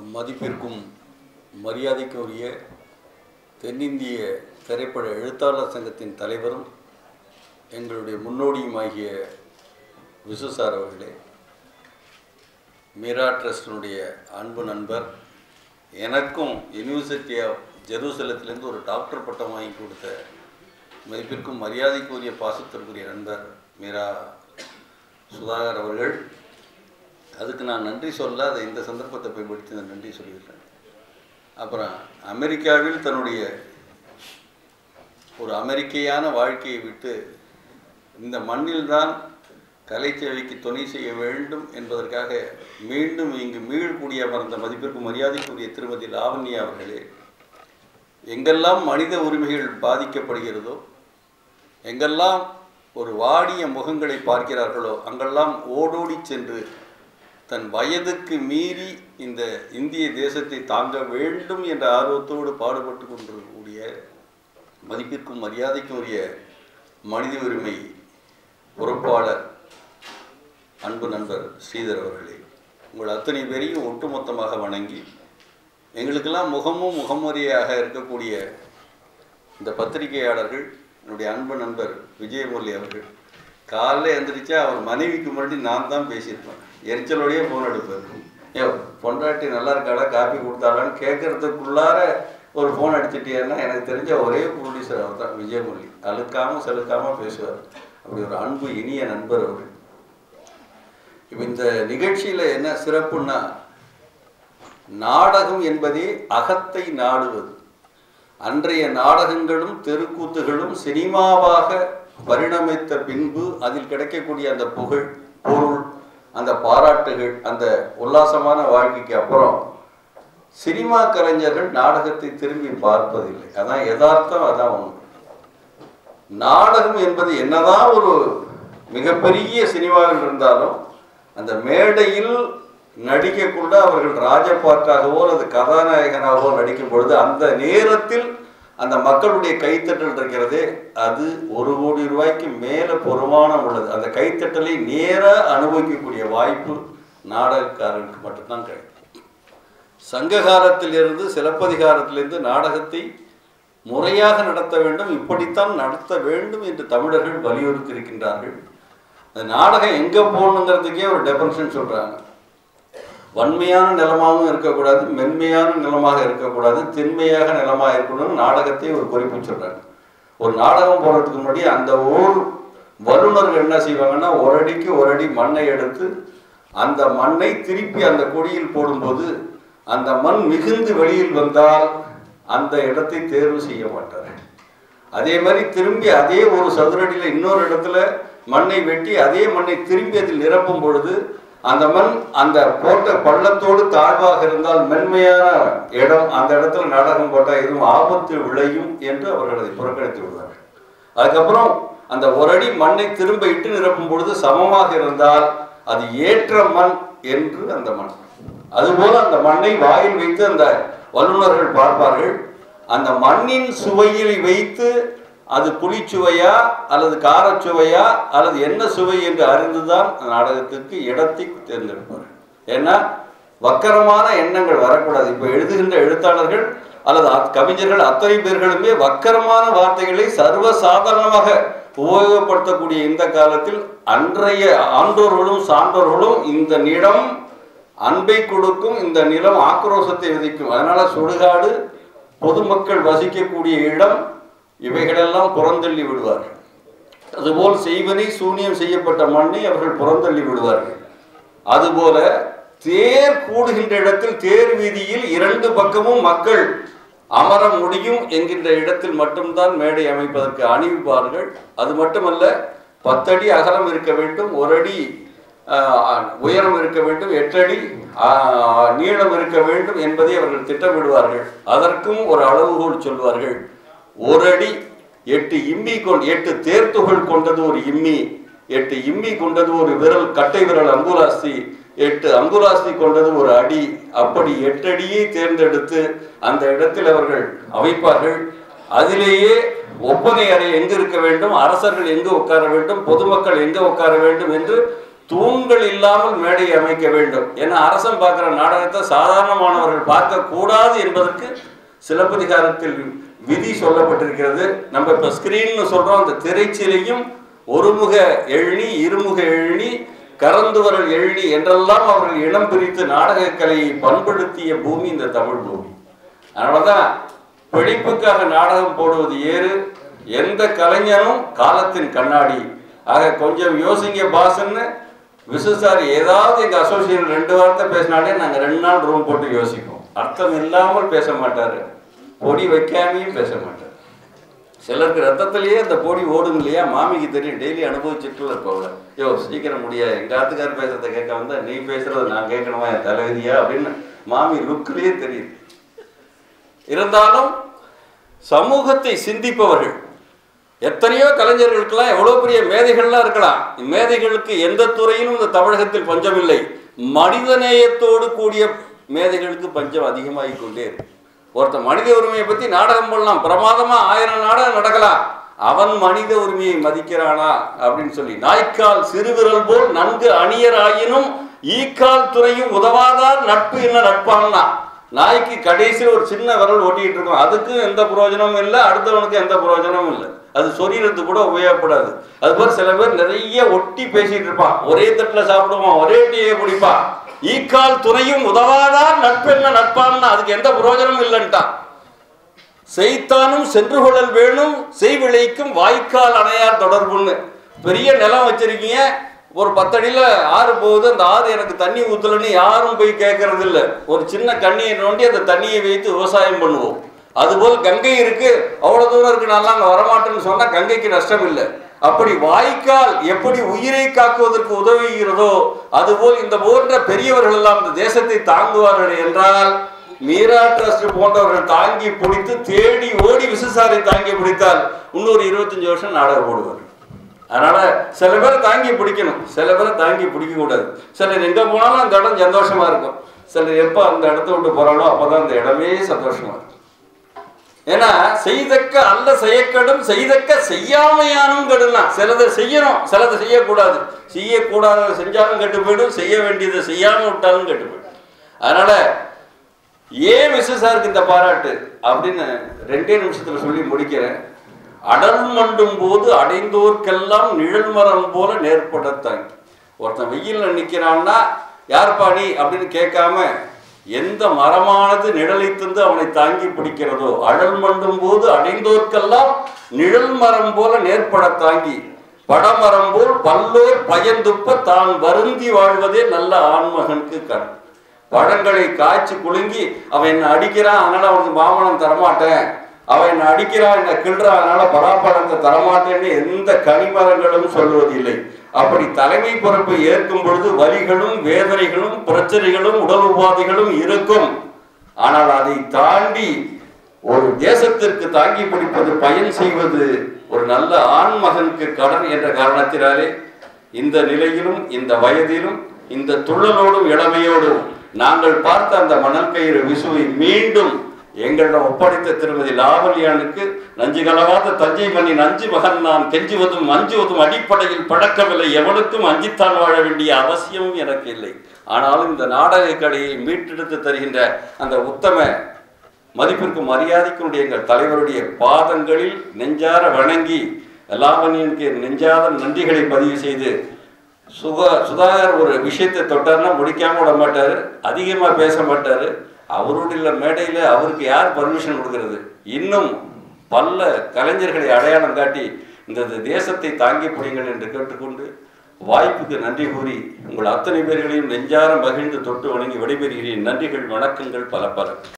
மதிப்பிற்கும் மரியாதைக்கும் உரிய தென்னிந்திய திரைப்பட எழுத்தாளர் சங்கத்தின் தலைவரும் எங்களுடைய முன்னோடியுமாகிய விசு சார் அவர்களே மீரா ட்ரஸ்டினுடைய அன்பு நண்பர் எனக்கும் யூனிவர்சிட்டி ஆஃப் ஜெருசலத்திலேருந்து ஒரு டாக்டர் பட்டம் வாங்கி கொடுத்த மதிப்பிற்கும் மரியாதைக்குரிய பாசத்திற்குரிய நண்பர் மீரா சுதாகர் அவர்கள் அதுக்கு நான் நன்றி சொல்ல அதை இந்த சந்தர்ப்பத்தை பயன்படுத்தி நான் நன்றி சொல்லியிருக்கேன் அப்புறம் அமெரிக்காவில் தன்னுடைய ஒரு அமெரிக்கையான வாழ்க்கையை விட்டு இந்த மண்ணில்தான் கலை சேவைக்கு துணை செய்ய வேண்டும் என்பதற்காக மீண்டும் இங்கு மீள்கூடிய அமர்ந்த மதிப்பிற்கும் மரியாதைக்குரிய திருமதி லாவண்யா அவர்களே எங்கெல்லாம் மனித உரிமைகள் பாதிக்கப்படுகிறதோ எங்கெல்லாம் ஒரு வாடிய முகங்களை பார்க்கிறார்களோ அங்கெல்லாம் ஓடோடி சென்று தன் வயதுக்கு மீறி இந்த இந்திய தேசத்தை தாங்க வேண்டும் என்ற ஆர்வத்தோடு பாடுபட்டு கொண்டிருக்கக்கூடிய மதிப்பிற்கும் மரியாதைக்கும் உரிய மனித உரிமை பொறுப்பாளர் அன்பு நண்பர் ஸ்ரீதர் அவர்களே உங்கள் அத்தனை பேரையும் ஒட்டுமொத்தமாக வணங்கி எங்களுக்கெல்லாம் முகமும் முகமுறையாக இருக்கக்கூடிய இந்த பத்திரிகையாளர்கள் என்னுடைய அன்பு நண்பர் விஜயமுரளி அவர்கள் காலைல எந்திரிச்சா அவர் மனைவிக்கு முன்னாடி நான் தான் பேசியிருப்பேன் எரிச்சலோடையே ஃபோன் எடுப்பார் ஏ பொண்டாட்டி நல்லா இருக்காளா காப்பி கொடுத்தாளான்னு கேட்கறதுக்குள்ளார ஒரு ஃபோன் அடிச்சிட்டேன்னா எனக்கு தெரிஞ்ச ஒரே ப்ரொடியூசர் அவர் தான் விஜயமுரளி அழுக்காமல் செலுக்காமல் பேசுவார் அப்படி ஒரு அன்பு இனிய நண்பர் அவர் இப்போ இந்த நிகழ்ச்சியில் என்ன சிறப்புன்னா நாடகம் என்பதே அகத்தை நாடுவது அன்றைய நாடகங்களும் தெருக்கூத்துகளும் சினிமாவாக பரிணமித்த பின்பு அதில் கிடைக்கக்கூடிய அந்த புகழ் பொருள் அந்த பாராட்டுகள் அந்த உல்லாசமான வாழ்க்கைக்கு அப்புறம் சினிமா கலைஞர்கள் நாடகத்தை திரும்பி பார்ப்பதில்லை அதான் யதார்த்தம் அதான் உண்மை நாடகம் என்பது என்னதான் ஒரு மிகப்பெரிய சினிமாவில் இருந்தாலும் அந்த மேடையில் நடிக்கக்குள்ள அவர்கள் ராஜபாட்டாகவோ அல்லது கதாநாயகனாகவோ நடிக்கும் பொழுது அந்த நேரத்தில் அந்த மக்களுடைய கைத்தட்டல் இருக்கிறதே அது ஒரு கோடி ரூபாய்க்கு மேலே பொறுமானம் உள்ளது அந்த கைத்தட்டலை நேராக அனுபவிக்கக்கூடிய வாய்ப்பு நாடகக்காரனுக்கு மட்டும்தான் கிடைக்கும் சங்ககாலத்திலிருந்து சிலப்பதிகாரத்திலிருந்து நாடகத்தை முறையாக நடத்த வேண்டும் இப்படித்தான் நடத்த வேண்டும் என்று தமிழர்கள் வலியுறுத்தி இருக்கின்றார்கள் அந்த நாடகம் எங்கே போகணுங்கிறதுக்கே ஒரு டெபன்ஷன் சொல்கிறாங்க வன்மையான நிலமாகவும் இருக்கக்கூடாது மென்மையான நிலமாக இருக்கக்கூடாது திண்மையாக நிலமாக இருக்கணும்னு நாடகத்தை ஒரு குறிப்பு சொல்கிறாங்க ஒரு நாடகம் போகிறதுக்கு முன்னாடி அந்த ஊர் வல்லுநர்கள் என்ன செய்வாங்கன்னா ஒரு அடிக்கு ஒரு அடி மண்ணை எடுத்து அந்த மண்ணை திருப்பி அந்த கொடியில் போடும்போது அந்த மண் மிகுந்து வெளியில் வந்தால் அந்த இடத்தை தேர்வு செய்ய மாட்டார் அதே மாதிரி திரும்பி அதே ஒரு சதுரடியில் இன்னொரு இடத்துல மண்ணை வெட்டி அதே மண்ணை திரும்பி அதில் நிரப்பும் பொழுது அந்த மண் அந்த போட்ட பள்ளத்தோடு தாழ்வாக இருந்தால் மென்மையான இடம் அந்த இடத்துல நாடகம் போட்டால் எதுவும் ஆபத்து விளையும் என்று அவர்கள் அதை புறக்கணித்து விடுவார்கள் அதுக்கப்புறம் அந்த ஒரு அடி மண்ணை திரும்ப இட்டு நிரப்பும் பொழுது சமமாக இருந்தால் அது ஏற்ற மண் என்று அந்த மண் அதுபோல அந்த மண்ணை வாயில் வைத்து அந்த வல்லுநர்கள் பார்ப்பார்கள் அந்த மண்ணின் சுவையில் வைத்து அது புளிச்சுவையா அல்லது காரச்சுவையா அல்லது என்ன சுவை என்று அறிந்துதான் நாடகத்திற்கு இடத்தை தேர்ந்தெடுப்பார்கள் ஏன்னா வக்கரமான எண்ணங்கள் வரக்கூடாது இப்போ எழுதுகின்ற எழுத்தாளர்கள் அல்லது கவிஞர்கள் அத்தனை பேர்களுமே வக்கரமான வார்த்தைகளை சர்வ சாதாரணமாக உபயோகப்படுத்தக்கூடிய இந்த காலத்தில் அன்றைய ஆண்டோர்களும் சான்றோர்களும் இந்த நிலம் அன்பை கொடுக்கும் இந்த நிலம் ஆக்ரோஷத்தை விதிக்கும் அதனால சுடுகாடு பொதுமக்கள் வசிக்கக்கூடிய இடம் இவைகளெல்லாம் புறந்தள்ளி விடுவார்கள் அதுபோல் செய்வனை சூனியம் செய்யப்பட்ட மண்ணை அவர்கள் புறந்தள்ளி விடுவார்கள் அதுபோல தேர் கூடுகின்ற இடத்தில் தேர் வீதியில் இரண்டு பக்கமும் மக்கள் அமர முடியும் என்கின்ற இடத்தில் மட்டும்தான் மேடை அமைப்பதற்கு அணிவிப்பார்கள் அது மட்டுமல்ல பத்தடி அகலம் இருக்க வேண்டும் ஒரு அடி உயரம் இருக்க வேண்டும் எட்டடி நீளம் இருக்க வேண்டும் என்பதை அவர்கள் திட்டமிடுவார்கள் அதற்கும் ஒரு அளவுகோல் சொல்வார்கள் ஒரு அடி எட்டு இம்மி கொண்டு எட்டு தேர்த்துகள் கொண்டது ஒரு இம்மி எட்டு இம்மி கொண்டது ஒரு விரல் கட்டை விரல் அங்குலாஸ்தி எட்டு அங்குலாஸ்தி கொண்டது ஒரு அடி அப்படி எட்டு அடியை தேர்ந்தெடுத்து அந்த இடத்தில் அவர்கள் அமைப்பார்கள் அதிலேயே ஒப்பனை அறை எங்கு இருக்க வேண்டும் அரசர்கள் எங்கு உட்கார வேண்டும் பொதுமக்கள் எங்கு உட்கார வேண்டும் என்று தூண்கள் இல்லாமல் மேடை அமைக்க வேண்டும் ஏன்னா அரசன் பார்க்குற நாடகத்தை சாதாரணமானவர்கள் பார்க்க கூடாது என்பதற்கு சிலப்பதிகாரத்தில் விதி சொல்லப்பட்டிருக்கிறது நம்ம இப்போ ஸ்கிரீன்னு சொல்றோம் அந்த திரைச்சிலையும் ஒருமுக எழினி இருமுக எழினி கரந்துவரல் எழினி என்றெல்லாம் அவர்கள் இனம் பிரித்து நாடகக் கலையை பண்படுத்திய பூமி இந்த தமிழ் பூமி அதனாலதான் பிழைப்புக்காக நாடகம் போடுவது ஏறு எந்த கலைஞனும் காலத்தின் கண்ணாடி ஆக கொஞ்சம் யோசிங்க பாஸ்ன்னு விசு சார் ஏதாவது எங்க அசோசியேஷன் ரெண்டு வார்த்தை பேசினாலே நாங்க ரெண்டு நாள் ரூம் போட்டு யோசிப்போம் அர்த்தம் இல்லாமல் பேச மாட்டாரு பொடி வைக்காமையும் பேச மாட்டார் சிலருக்கு ரத்தத்திலேயே அந்த பொடி ஓடும் இல்லையா மாமிக்கு தெரியும் டெய்லி அனுபவிச்சுட்டுல இருக்கவங்க யோ சீக்கிரம் முடியாது எங்க ஆத்துக்கார் பேசுறத கேட்க வந்தா நீ பேசுறது நான் கேட்கணுமா என் தலைவிதியா அப்படின்னு மாமி லுக்கிலேயே தெரியுது இருந்தாலும் சமூகத்தை சிந்திப்பவர்கள் எத்தனையோ கலைஞர்களுக்கெல்லாம் எவ்வளோ பெரிய மேதைகள்லாம் இருக்கலாம் மேதைகளுக்கு எந்த துறையிலும் இந்த தமிழகத்தில் பஞ்சமில்லை மனிதநேயத்தோடு கூடிய மேதைகளுக்கு பஞ்சம் அதிகமாகி கொண்டே இருக்கு ஒருத்தன் மனித உரிமையை பற்றி நாடகம் பண்ணலாம் பிரமாதமாக ஆயிரம் நாடகம் நடக்கலாம் அவன் மனித உரிமையை மதிக்கிறானா அப்படின்னு சொல்லி நாய்க்கால் சிறுவிரல் போல் நன்கு அணியராயினும் ஈக்கால் துறையும் உதவாதார் நட்பு என்ன நட்பான்னா நாய்க்கு கடைசியில் ஒரு சின்ன விரல் ஒட்டிட்டு இருக்கும் அதுக்கும் எந்த பிரயோஜனமும் இல்லை அடுத்தவனுக்கு எந்த பிரயோஜனமும் இல்லை அது சொரியறதுக்கு கூட உபயோகப்படாது அது போல சில பேர் நிறைய ஒட்டி பேசிட்டு இருப்பான் ஒரே தட்டில் சாப்பிடுவான் ஒரே டீயை குடிப்பான் ஈக்கால் துணையும் உதவாதார் நட்பென்ன நட்பான்னா அதுக்கு எந்த பிரயோஜனமும் இல்லைன்ட்டான் செய்தானும் சென்று கொள்ளல் வேணும் செய்விளைக்கும் வாய்க்கால் அணையார் தொடர்புன்னு பெரிய நிலம் வச்சிருக்கீங்க ஒரு பத்தடியில் ஆறு போகுது அந்த ஆறு எனக்கு தண்ணி ஊற்றலன்னு யாரும் போய் கேட்கறது இல்லை ஒரு சின்ன கண்ணியை நோண்டி அந்த தண்ணியை வைத்து விவசாயம் பண்ணுவோம் அதுபோல் கங்கை இருக்கு அவ்வளோ தூரம் இருக்கு நல்லா அங்கே வரமாட்டேன்னு சொன்னால் கங்கைக்கு நஷ்டம் இல்லை அப்படி வாய்க்கால் எப்படி உயிரை காக்குவதற்கு உதவுகிறதோ அதுபோல் இந்த போன்ற பெரியவர்கள் எல்லாம் இந்த தேசத்தை தாங்குவார்கள் என்றால் மீரா ட்ரஸ்ட் போன்றவர்கள் தாங்கி பிடித்து தேடி ஓடி விசுசாரை தாங்கி பிடித்தால் இன்னொரு இருபத்தஞ்சு வருஷம் நாடகம் போடுவார் அதனால சில பேரை தாங்கி பிடிக்கணும் சில பேரை தாங்கி பிடிக்க கூடாது சிலர் எங்க போனாலும் அந்த இடம் சந்தோஷமா இருக்கும் சிலர் எப்போ அந்த இடத்த விட்டு போறாங்களோ அப்பதான் அந்த இடமே சந்தோஷமா இருக்கும் ஏன்னா செய்தக்க அல்ல செய்யக்கடும் செய்தக்க செய்யாமையானும் கெடுனா சிலதை செய்யணும் சிலதை செய்யக்கூடாது செய்யக்கூடாததை செஞ்சாலும் கெட்டு போயிடும் செய்ய வேண்டியதை செய்யாம விட்டாலும் கெட்டு போயிடும் அதனால ஏன் விசேஷாருக்கு இந்த பாராட்டு அப்படின்னு ரெண்டே நிமிஷத்துல சொல்லி முடிக்கிறேன் அடல் மண்டும் போது அடைந்தோர்க்கெல்லாம் நிழல் மரம் போல நேர்படத்தாங்க ஒருத்தன் வெயில்ல நிக்கிறான்னா யார்ப்பா நீ அப்படின்னு கேட்காம எந்த மரமானது நிழலை தந்து அவனை தாங்கி பிடிக்கிறதோ அழல் மண்டும் போது அடைந்தோர்க்கெல்லாம் நிழல் மரம் போல நேர்பட தாங்கி படமரம் போல் பல்லோர் பயந்துப்ப தான் வருந்தி வாழ்வதே நல்ல ஆண்மகனுக்கு கடன் பழங்களை காய்ச்சி குலுங்கி அவன் என்ன அடிக்கிறான் அதனால அவனுக்கு மாமனம் தரமாட்டேன் அவன் என்ன அடிக்கிறான் என்ன கிள்றான் அதனால பலாப்பழத்தை தரமாட்டேன்னு எந்த கனிமரங்களும் சொல்வதில்லை அப்படி தலைமை பொறுப்பை ஏற்கும் பொழுது வலிகளும் வேதனைகளும் பிரச்சனைகளும் உடல் உபாதைகளும் இருக்கும் ஆனால் அதை தாண்டி ஒரு தேசத்திற்கு தாங்கி பிடிப்பது பயன் செய்வது ஒரு நல்ல ஆண் மகனுக்கு கடன் என்ற காரணத்தினாலே இந்த நிலையிலும் இந்த வயதிலும் இந்த துள்ளலோடும் இளமையோடும் நாங்கள் பார்த்த அந்த மணல் கயிறு விசுவை மீண்டும் எங்களிடம் ஒப்படைத்த திருமதி லாவலியானுக்கு நஞ்சு கலவாத தஞ்சை மணி நஞ்சு மகன் நான் கெஞ்சுவதும் அஞ்சுவதும் அடிப்படையில் பழக்கமில்லை எவனுக்கும் அஞ்சித்தான் வாழ வேண்டிய அவசியமும் எனக்கு இல்லை ஆனாலும் இந்த நாடக கடையை மீட்டெடுத்து தருகின்ற அந்த உத்தம மதிப்பிற்கும் மரியாதைக்குடைய எங்கள் தலைவருடைய பாதங்களில் நெஞ்சார வணங்கி லாவணியனுக்கு நெஞ்சாத நன்றிகளை பதிவு செய்து சுக சுதாகர் ஒரு விஷயத்தை தொட்டார்னா முடிக்காம விட மாட்டாரு அதிகமா பேச மாட்டாரு அவருடைய மேடையில அவருக்கு யார் பர்மிஷன் கொடுக்கிறது இன்னும் பல கலைஞர்களை அடையாளம் காட்டி இந்த தேசத்தை தாங்கி பிடிங்கள் என்று கேட்டுக்கொண்டு வாய்ப்புக்கு நன்றி கூறி உங்கள் அத்தனை பேர்களையும் நெஞ்சாரம் மகிழ்ந்து தொட்டு வணங்கி விடைபெறுகிறேன் நன்றிகள் வணக்கங்கள் பல பல